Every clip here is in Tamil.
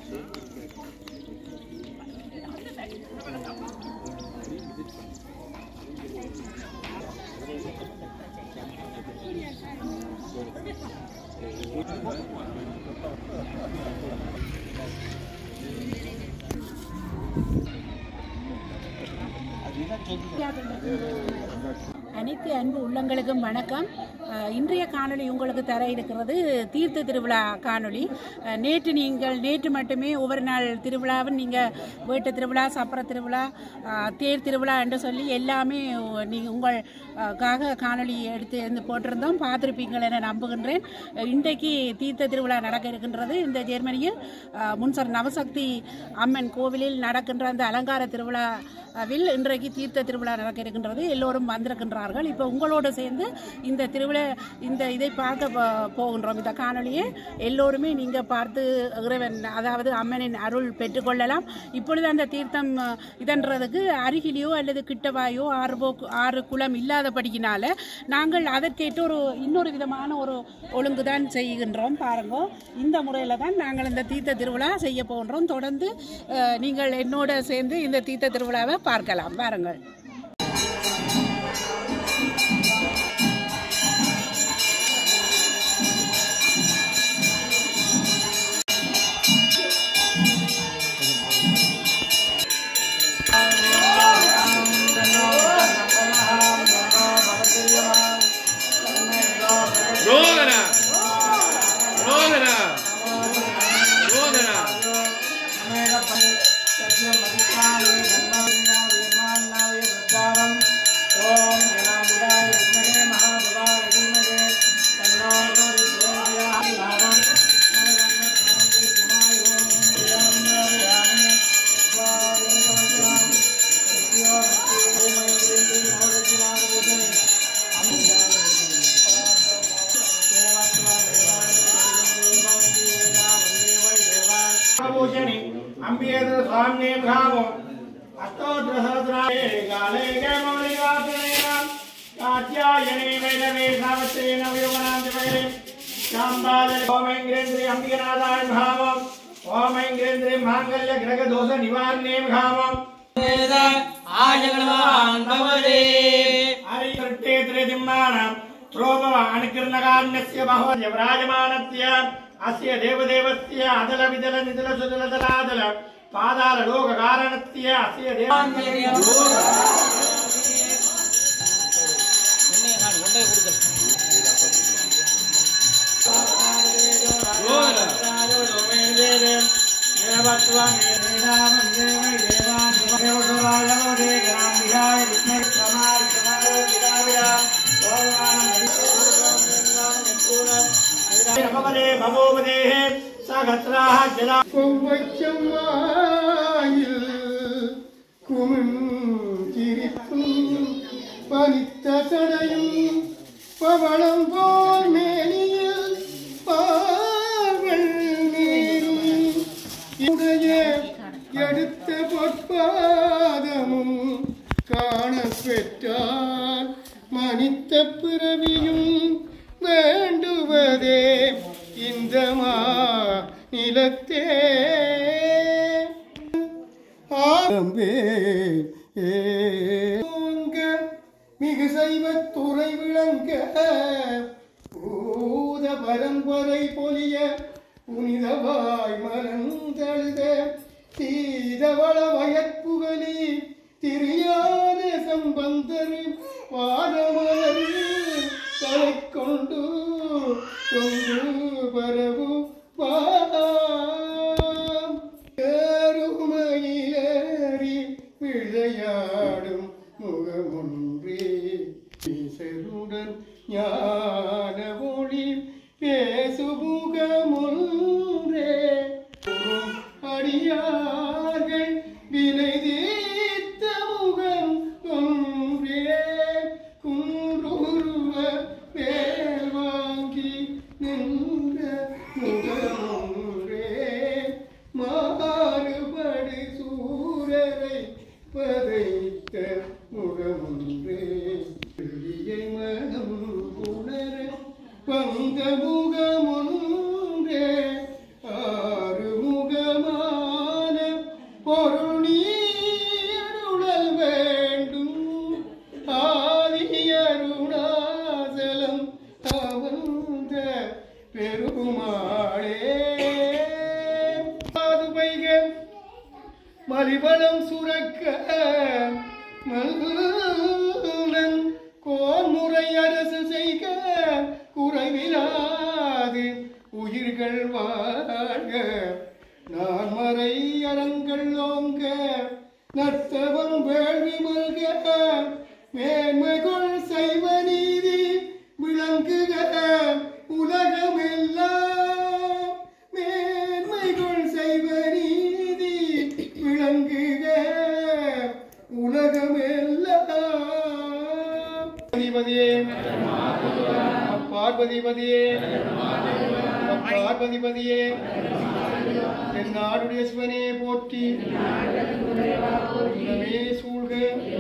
அனைத்து அன்பு உள்ளங்களுக்கும் வணக்கம் அஹ், இன்றைய காணொளி உங்களுக்கு தர இருக்கிறது தீர்த்த திருவிழா காணொளி அஹ், நேற்று நீங்கள் நேற்று மட்டுமே ஒவ்வொரு நாள் திருவிழாவும் நீங்கள் வீட்டு திருவிழா சப்பர திருவிழா அஹ், தேர் திருவிழா என்று சொல்லி எல்லாமே நீங்கள் உங்களுக்காக காணொளி எடுத்து இருந்து போட்டிருந்தோம் பார்த்துருப்பீங்கள் என நம்புகின்றேன் அஹ், இன்றைக்கு தீர்த்த திருவிழா நடக்க இருக்கின்றது இந்த ஜெர்மனியில் அஹ், முன்சர் நவசக்தி அம்மன் கோவிலில் நடக்கின்ற அந்த அலங்கார திருவிழாவில் இன்றைக்கு தீர்த்த திருவிழா நடக்க இருக்கின்றது எல்லோரும் வந்திருக்கின்றார்கள் இப்போ உங்களோடு சேர்ந்து இந்த திருவிழா இந்த இதை பார்க்க போ- போகின்றோம் இந்த காணொளியை எல்லோருமே நீங்கள் பார்த்து இறைவன் அதாவது அம்மனின் அருள் பெற்றுக்கொள்ளலாம் இப்பொழுது அந்த தீர்த்தம் அஹ், இதன்றதுக்கு அருகிலேயோ அல்லது கிட்டவாயோ ஆறுபோ ஆறு குளம் இல்லாதபடியினால நாங்கள் அதற்கேற்ற ஒரு இன்னொரு விதமான ஒரு ஒழுங்கு தான் செய்கின்றோம் பாருங்க இந்த முறையில் தான் நாங்கள் இந்த தீர்த்த திருவிழா செய்ய போகின்றோம் தொடர்ந்து அஹ், நீங்கள் என்னோட சேர்ந்து இந்த தீர்த்த திருவிழாவை பார்க்கலாம் பாருங்கள் ரோதனா ரோதனா ரோதனா भूषणि अम्बिकेन्द्र स्वामिने भावो अष्टोत्तरसहस्राणे काले कैमौलिवासनेन कात्यायने वैदवे सावत्रेण वियोगनान्तिपैरे शाम्बाले ओमैङ्ग्रेन्द्रि अम्बिकनाथाय भावम् ओमैङ्ग्रेन्द्रि माङ्गल्य ग्रहदोष निवारणे भावम् आजगणवान् भवते हरिकृत्ते त्रिदिम्मानां त्रोभव अनुकीर्णकान्यस्य बहवस्य विराजमानस्य अस्य देवदेवस्य अदल विदल निदल सुदल दलादल पादाल लोककारणस्य अस्य देव भगवते सगत्राः जला கொவ்வச்சம்மாயில் குமிஞ்சிரிக்கும் பனித்த சடையும் பவளம் போல் மேனியில் பாவல் நீரும் உடைய எடுத்த பொற்பாதமும் காணப் பெற்றால் மனித்த பிறவியும் வேண்டுவதே இந்த மா நிலத்தே ஆரம்பே ஏங்க மிகு சைவத் துறை விளங்க பூத பரம்பரை பொலிய புனிதவாய் மலர்ந்தழுத தீதவள வயற்புகலி திரியாத சம்பந்தர் பாதமலர் தலை கொண்டு கொண்டு பரவு பாம் ஏறுமயிலேறி விளையாடும் முகமொன்றே பேசருடன் ஞான ஒளி பேசுமுகமொன்றே கூறும் அடியார்கள் வினை தீர்த்த முகம் ஒன்றே மலிவளம் சுரக்க மல்லன் கோன்முறை அரசு செய்க குறைவிலாது உயிர்கள் வாழ்க நான் மறை அறங்கள் ஓங்க நத்தவம் வேள்வி மல்க மேன்மைகள் செய்வ நீதி விளங்குக உலகமெல்லாம் மேன்மைகள் செய்வ நீதி விளங்குக உலகமெல்லாம் பார்வதிபதியே பார்வதிபதியே பார்வதிபதியே என் நாடுடைய சிவனே போற்றி உலகமே சூழ்க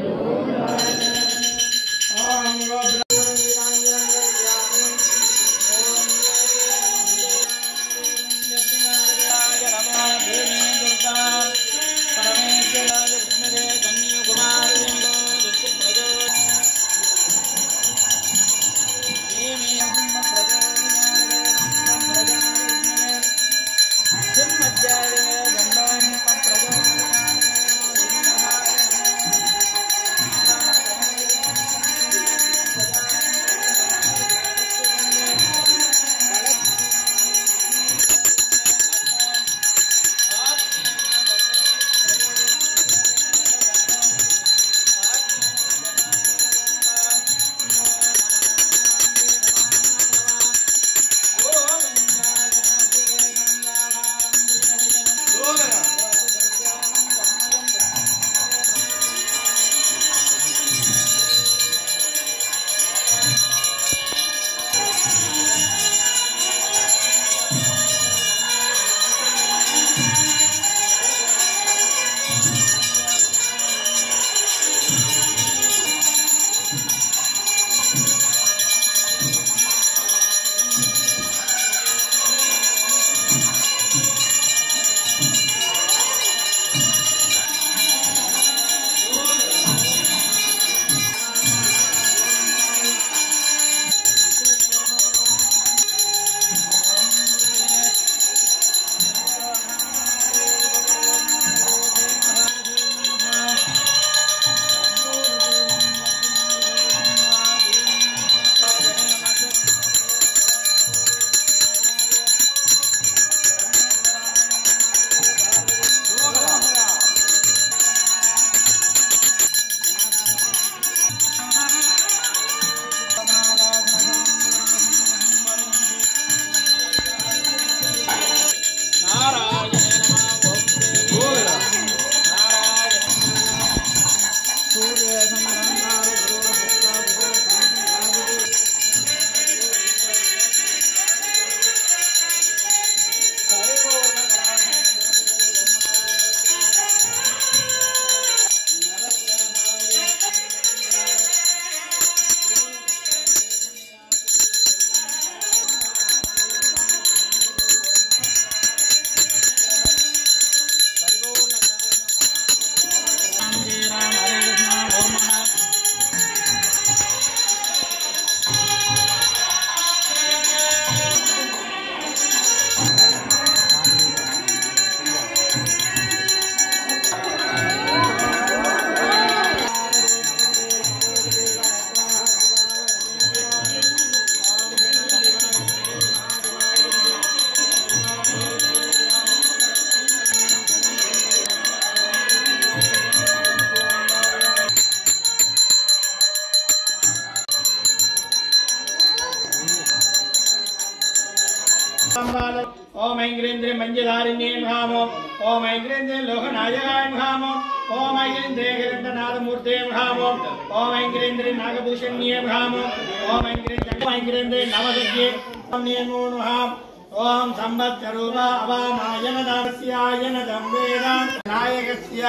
ஓம் ஐங்கிரேந்திர மஞ்சதாரிண்யே மகாமோ ஓம் ஐங்கிரேந்திர லோகநாயகாய மகாமோ ஓம் ஐங்கிரேந்திர கிரண்டநாதமூர்த்தே மகாமோ ஓம் ஐங்கிரேந்திர நாகபூஷண்யே மகாமோ ஓம் ஐங்கிரேந்திர ஐங்கிரேந்திர நவசக்யே ஓம் நியமோ மகாம் ஓம் சம்பத்கரூப அவாமாயன தாமஸ்யாயன தம்பேதாம் நாயகஸ்ய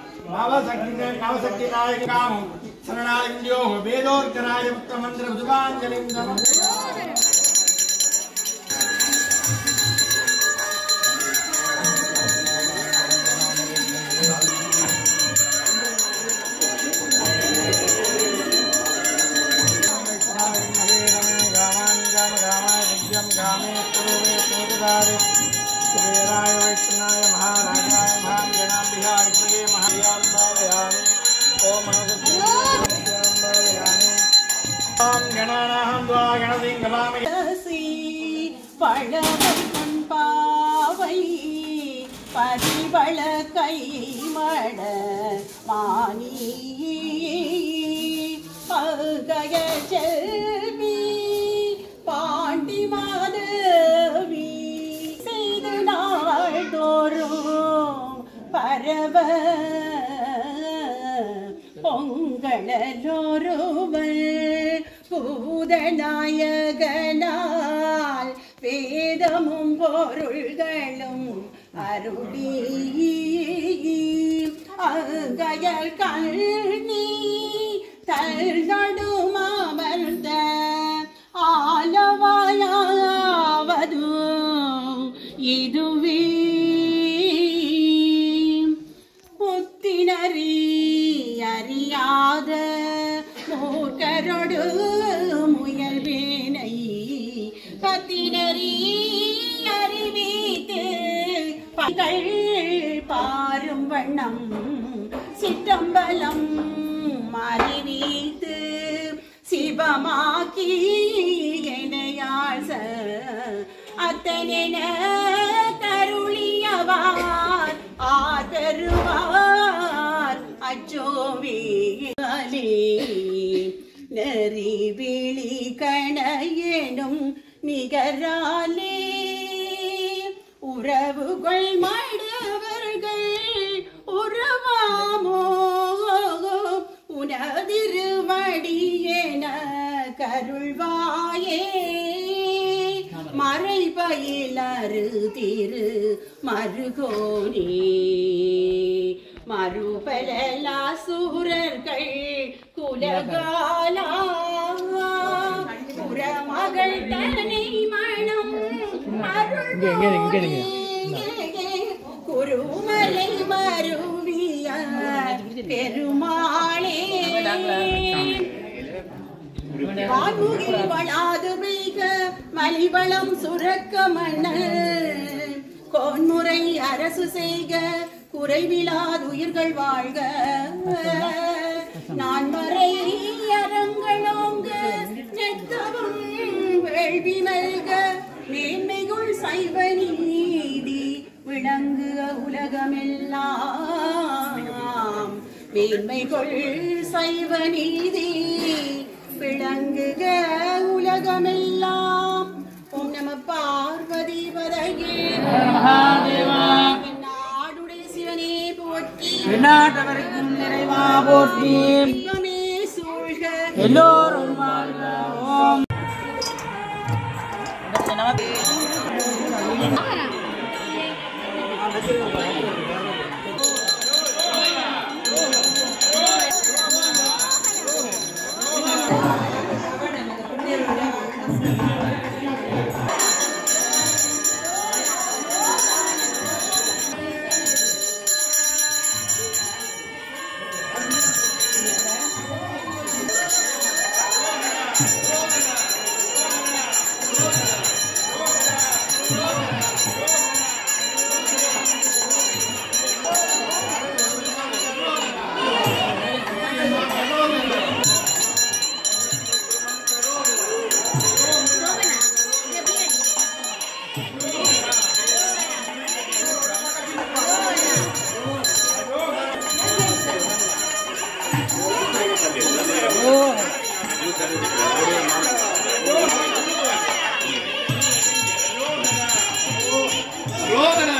நவசக்தி நவசக்தி நாயகாமோ சரணாலிந்தியோ வேதோர்கராய உத்தமந்திர சுபாஞ்சலிம் நமஸ்தே महाराजाय महाजनाभ्याय பழவை பாவை பதிவள கை மட மானி பகைய செல்வி பாண்டி மாதவி செய்து நாள்தோறும் பரவ பொங்கலொருவள் பூதநாயகனால் வேதமும் பொருள்களும் அருளி அங்கயல் கல்வி தல்நடுமாமர்ந்த ஆலவாயாவதும் இதுவே புத்தினரி அறியாத மூர்க்கரொடு முயல்வேனை பத்தினரி அறிவித்து பகல் பாரும் வண்ணம் சிற்றம்பலம் அறிவித்து சிவமாக்கி எனையாச அத்தனென கருளியவார் ஆதருவார் அச்சோவே நெறி விழி கணையனும் நிகராலே உறவுகள் மடவர்கள் உறவாமோ உனதிருவடியென கருள்வாயே மறைபயிலரு திரு மருகோனே மறுபலலா சூரர்கள் குலகாலா புறமகள் தனி மனம் அருள் குருமலை மருவிய பெருமாளே வான்முகி வளாது மிக மலிவளம் சுரக்க மன்னல் கோன்முறை அரசு செய்க குறைவிலாது உயிர்கள் வாழ்க நான் மறை அரங்களோங்க நெத்தவும் வேள்வி நல்க மேன்மைகுள் சைவ நீதி விளங்குக உலகமெல்லாம் மேன்மைகுள் சைவ நீதி விளங்குக உலகமெல்லாம் ஓம் நம பார்வதி பதகே நாடுடைய சிவனே போற்றி நாட்டவருக்கும் நிறைவா போற்றி தெய்வமே சூழ்க எல்லோரும் வாழ்க ஓம் ரோதனா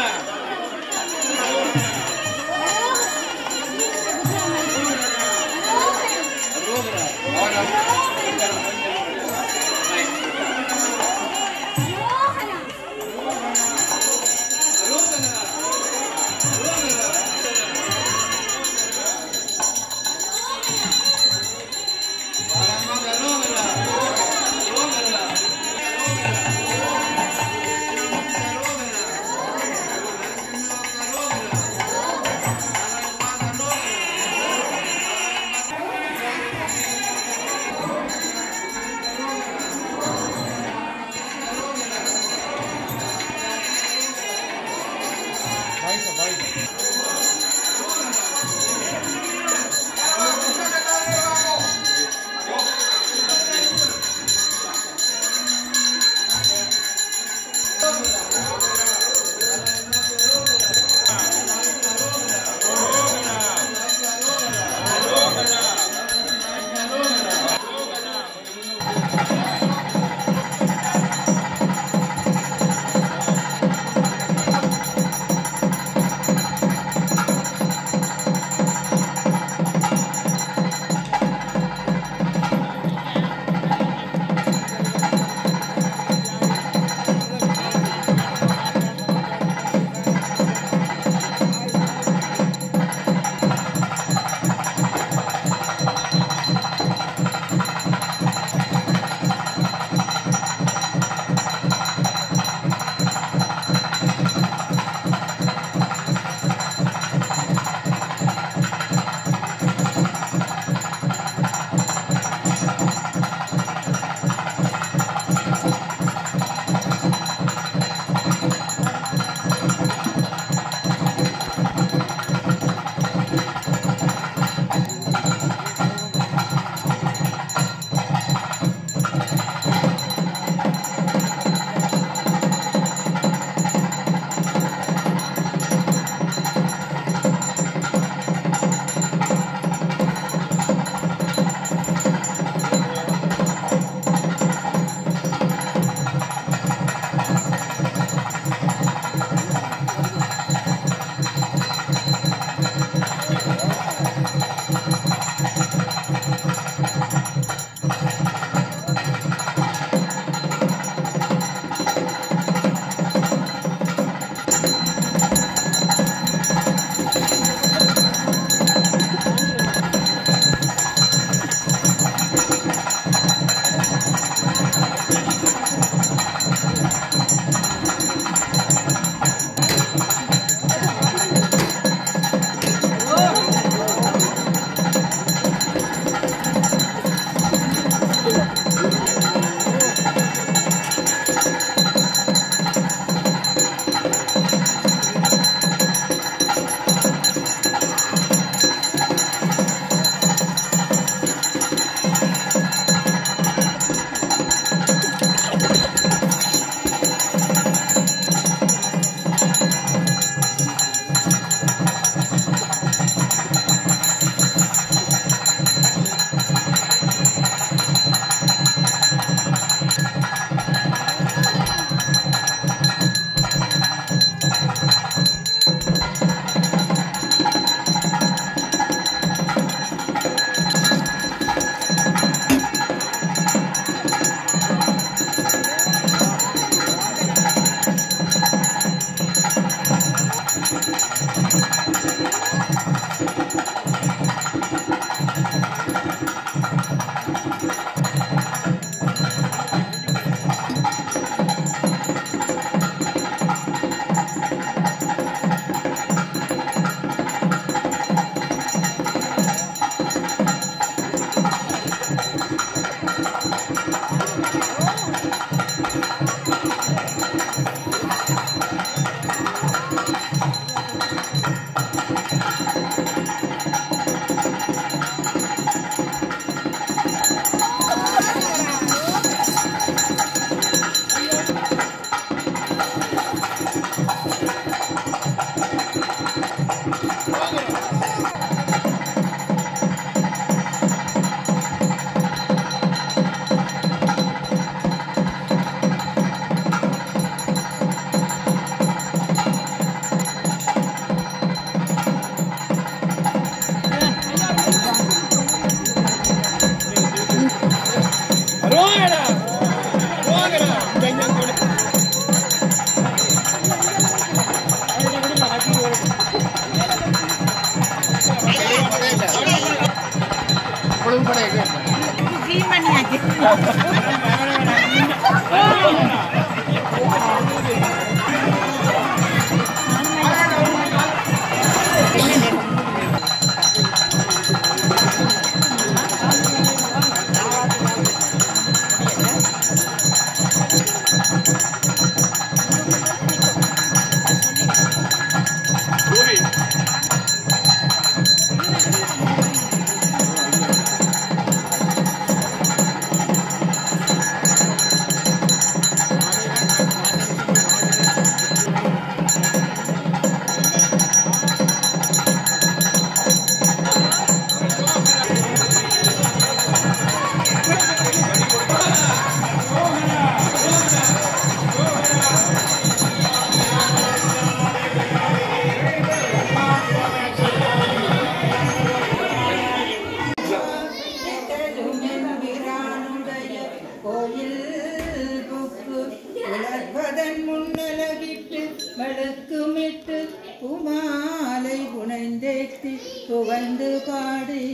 கோயில் புக்கு உலர்வதன் முன்னலகிட்டு வழுக்குமிட்டு குமாலை புனைந்தேத்தி புகழ்ந்து பாடி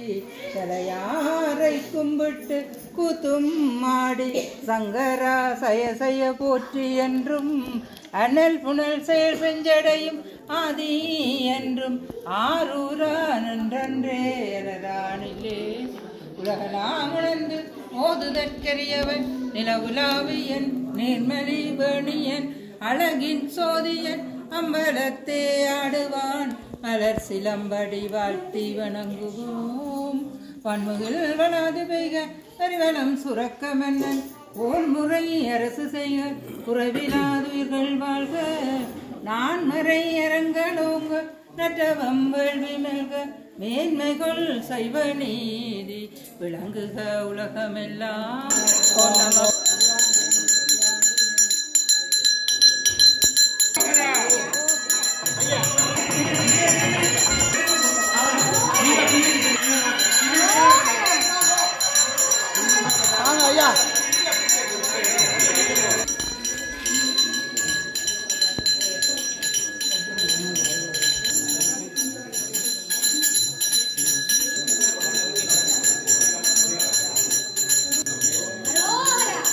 தலையாரை கும்பிட்டு கூத்தும் மாடி சங்கரா சய சய போற்றி என்றும் அனல் புனல் செயல் செஞ்சடையும் ஆதி என்றும் ஆரூரா நன்றன்றே எனதானிலே உலகலாம் உணர்ந்து மோதுதற்கரியவன் நிலவுலாவியன் நீர்மலி வேணியன் அழகின் சோதியன் அம்பலத்தே ஆடுவான் மலர் சிலம்படி வாழ்த்தி வணங்குவோம் பன்முகில் வளாது பெய்க அறிவலம் சுரக்க மன்னன் ஓன் முறை அரசு செய்க குறைவிலாதுயிர்கள் வாழ்க நான் மறை அரங்கலோங்க நற்றவம் வேள்வி மெல்க மேன்மைகள் சைவ நீதி விளங்குக உலகமெல்லாம் ஓம் நமோ Allora,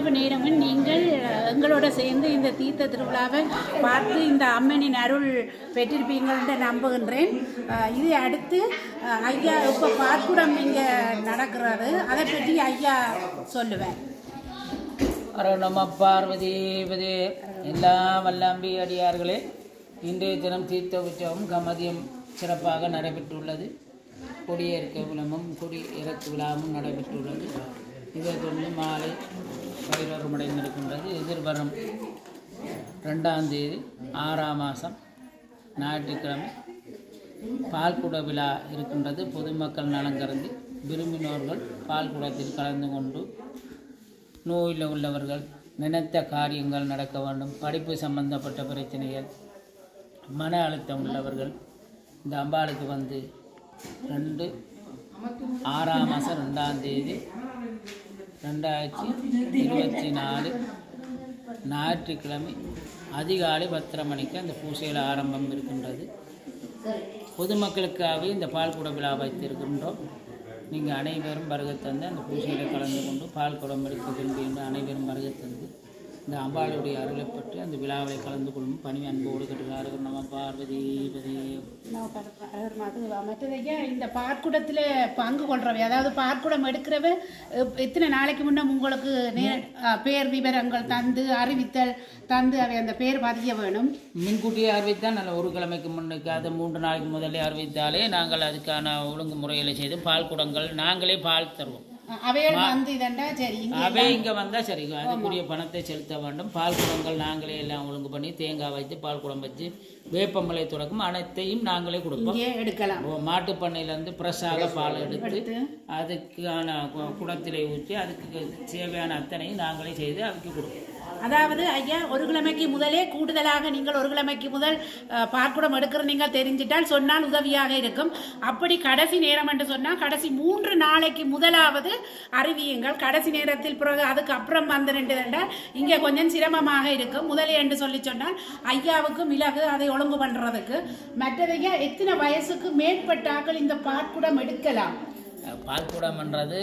இவ்வளவு நேரமும் நீங்கள் எங்களோட சேர்ந்து இந்த தீர்த்த திருவிழாவை பார்த்து இந்த அம்மனின் அருள் பெற்றிருப்பீங்கள் என்று நம்புகின்றேன் அஹ் இது அடுத்து அஹ், ஐயா இப்போ பார்க்குடம் இங்கே நடக்கிறது அதை பற்றி ஐயா சொல்லுவேன் அர நம பார்வதீபதே எல்லா வல்லாம்பி அடியார்களே இன்றைய தினம் தீர்த்த உற்சவம் கமதியம் சிறப்பாக நடைபெற்றுள்ளது கொடியேற்க விழமும் கொடி இறக்கு விழாவும் நடைபெற்றுள்ளது இதை தொடர்ந்து மாலை பயிரவரும் அடைந்திருக்கின்றது எதிர்வரும் ரெண்டாம் தேதி ஆறாம் மாதம் ஞாயிற்றுக்கிழமை பால்குட விழா இருக்கின்றது பொதுமக்கள் நலம் கருதி விரும்பினோர்கள் பால்குடத்தில் கலந்து கொண்டு நோயில் உள்ளவர்கள் நினைத்த காரியங்கள் நடக்க வேண்டும் படிப்பு சம்பந்தப்பட்ட பிரச்சனைகள் மன அழுத்தம் உள்ளவர்கள் இந்த அம்பாளுக்கு வந்து ரெண்டு ஆறாம் மாதம் ரெண்டாம் தேதி ரெண்டாயிரத்தி இருபத்தி நாலு ஞாயிற்றுக்கிழமை அதிகாலை பத்தரை மணிக்கு அந்த பூசையில் ஆரம்பம் இருக்கின்றது பொதுமக்களுக்காகவே இந்த பால்குட விழா வைத்திருக்கின்றோம் நீங்கள் அனைவரும் வருகை தந்து அந்த பூஜையில் கலந்து கொண்டு பால் குடம் எடுக்க விரும்புகின்ற அனைவரும் வருகை தந்து இந்த அம்பாளுடைய அருளை பற்றி அந்த விழாவை கலந்து கொள்ளும் பணி அன்போடு கட்டுகிறார்கள் நம்ம பார்வதி பதி நான் பர- அவர் மது- மற்றதையா இந்த பார்க்குடத்தில் பங்கு கொள்றவை அதாவது பார்க்குடம் எடுக்கிறவ எப்- எத்தனை நாளைக்கு முன்னே உங்களுக்கு நே- ஆ, பேர் விவரங்கள் தந்து அறிவித்தல் தந்து அவை அந்த பேர் பதிய வேணும் முன்கூட்டியே அறிவித்தால் நல்ல ஒரு கிழமைக்கு முன்னுக்கு அது மூன்று நாளைக்கு முதலே அறிவித்தாலே நாங்கள் அதுக்கான ஒழுங்கு முறைகளை செய்து பால் குடங்கள் நாங்களே பால் தருவோம் அ- அவைகள் வந்து இதண்டா சரி இங்க அவை இங்கே வந்தால் சரி அதுக்குரிய பணத்தை செலுத்த வேண்டும் பால் குடங்கள் நாங்களே எல்லாம் ஒழுங்கு பண்ணி தேங்காய் வைத்து பால் குடம் வச்சு வேப்பம்பளை தொடக்கும் அனைத்தையும் நாங்களே கொடுப்போம் இங்கே எடுக்கலாம் ஓ, மாட்டுப் பண்ணையிலேருந்து ஃப்ரெஷ்ஷாக பால் எடுத்து எடுத்து அதுக்கான கு- குடத்திலே ஊற்றி அதுக்கு தேவையான அத்தனையும் நாங்களே செய்து அதுக்கு கொடுப்போம் அதாவது ஐயா ஒரு கிழமைக்கு முதலே கூடுதலாக நீங்கள் ஒரு கிழமைக்கு முதல் அஹ், பார்க்குடம் எடுக்கிற நீங்கள் தெரிஞ்சிட்டால் சொன்னால் உதவியாக இருக்கும் அப்படி கடைசி நேரம் என்று சொன்னால் கடைசி மூன்று நாளைக்கு முதலாவது அறிவியுங்கள் கடைசி நேரத்தில் பிறகு அதுக்கு அப்புறம் வந்து ரெண்டு தண்டால் இங்கே கொஞ்சம் சிரமமாக இருக்கும் முதலே என்று சொல்லி சொன்னால் ஐயாவுக்கு மிளகு அதை ஒழுங்கு பண்ணுறதுக்கு மற்றதையா எத்தனை வயசுக்கு மேற்பட்டாக்கள் இந்த பார்க்குடம் எடுக்கலாம் பால்குடம்ன்றது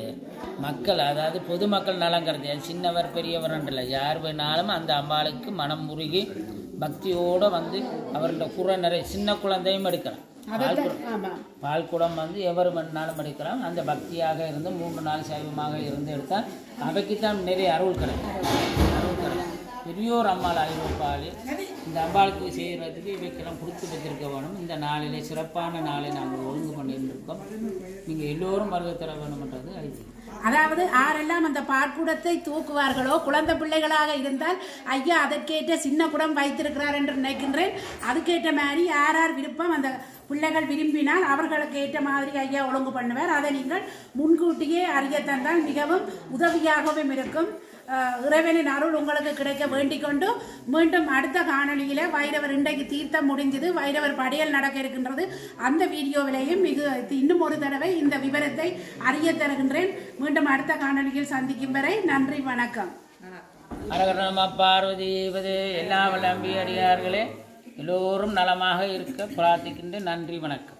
மக்கள் அதாவது பொதுமக்கள் நலம் கருதி அது சின்னவர் பெரியவர் இல்லை யார் வேணாலும் அந்த அம்பாளுக்கு மனம் முருகி பக்தியோடு வந்து அவரோட குறை நிறைய சின்ன குழந்தையும் எடுக்கலாம் அதைத்தான் ஆமாம் பால் குடம் வந்து எவர் வேணாலும் எடுக்கலாம் அந்த பக்தியாக இருந்து மூன்று நாள் சைவமாக இருந்து எடுத்தால் அவைக்கு தான் நிறைய அருள் கிடைக்கும் அருள் கிடைக்கும் பெரியோர் அம்பாள் ஐரோப்பாவில் இந்த அம்பாளுக்கு செய்கிறதுக்கு இவைக்கெல்லாம் கொடுத்து வச்சிருக்க வேணும் இந்த நாளிலே சிறப்பான நாளை நாங்கள் ஒழுங்கு பண்ணியிருந்திருக்கோம் நீங்கள் எல்லோரும் வருகை தர வேணும்ன்றது ஐதீகம் அதாவது ஆரெல்லாம் அந்த பார்க்குடத்தை தூக்குவார்களோ குழந்தை பிள்ளைகளாக இருந்தால் ஐயா அதற்கேற்ற சின்ன குடம் வைத்திருக்கிறார் என்று நினைக்கின்றேன் அதுக்கேற்ற மாதிரி யார் யார் விருப்பம் அந்த பிள்ளைகள் விரும்பினால் அவர்களுக்கு ஏற்ற மாதிரி ஐயா ஒழுங்கு பண்ணுவார் அதை நீங்கள் முன்கூட்டியே அறிய தந்தால் மிகவும் உதவியாகவும் இருக்கும் அஹ், இறைவனின் அருள் உங்களுக்கு கிடைக்க வேண்டிக் கொண்டு மீண்டும் அடுத்த காணொளியில வைரவர் இன்றைக்கு தீர்த்தம் முடிஞ்சது வைரவர் படையல் நடக்க இருக்கின்றது அந்த வீடியோவிலேயும் மிகு இன்னும் ஒரு தடவை இந்த விவரத்தை அறிய தருகின்றேன் மீண்டும் அடுத்த காணொளியில் சந்திக்கும் வரை நன்றி வணக்கம் அரகரணம பார்வதீபதே எல்லா வல்லம்பி அடியார்களே எல்லோரும் நலமாக இருக்க பிரார்த்திக்கின்ற நன்றி வணக்கம்